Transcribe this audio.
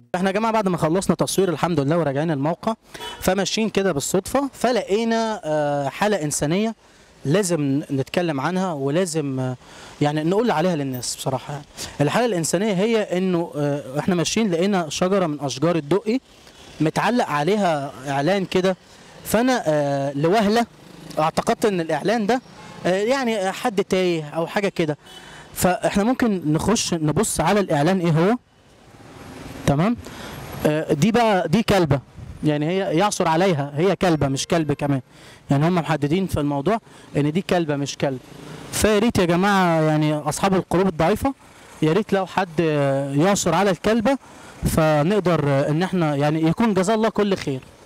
احنا يا جماعه بعد ما خلصنا تصوير الحمد لله وراجعين الموقع فماشيين كده بالصدفه فلقينا آه، حاله انسانيه لازم نتكلم عنها ولازم آه، يعني نقول عليها للناس بصراحه يعني. الحاله الانسانيه هي انه آه، احنا ماشيين لقينا شجره من اشجار الدقي متعلق عليها اعلان كده فانا آه، لوهله اعتقدت ان الاعلان ده آه، يعني حد تايه او حاجه كده فاحنا ممكن نخش نبص على الاعلان ايه هو تمام آه، دي بقى دي كلبه يعني هي يعصر عليها هي كلبه مش كلب كمان يعني هم محددين في الموضوع ان دي كلبه مش كلب فيا ريت يا جماعه يعني اصحاب القلوب الضعيفه يا ريت لو حد آه، يعصر على الكلبه فنقدر آه، ان احنا يعني يكون جزاه الله كل خير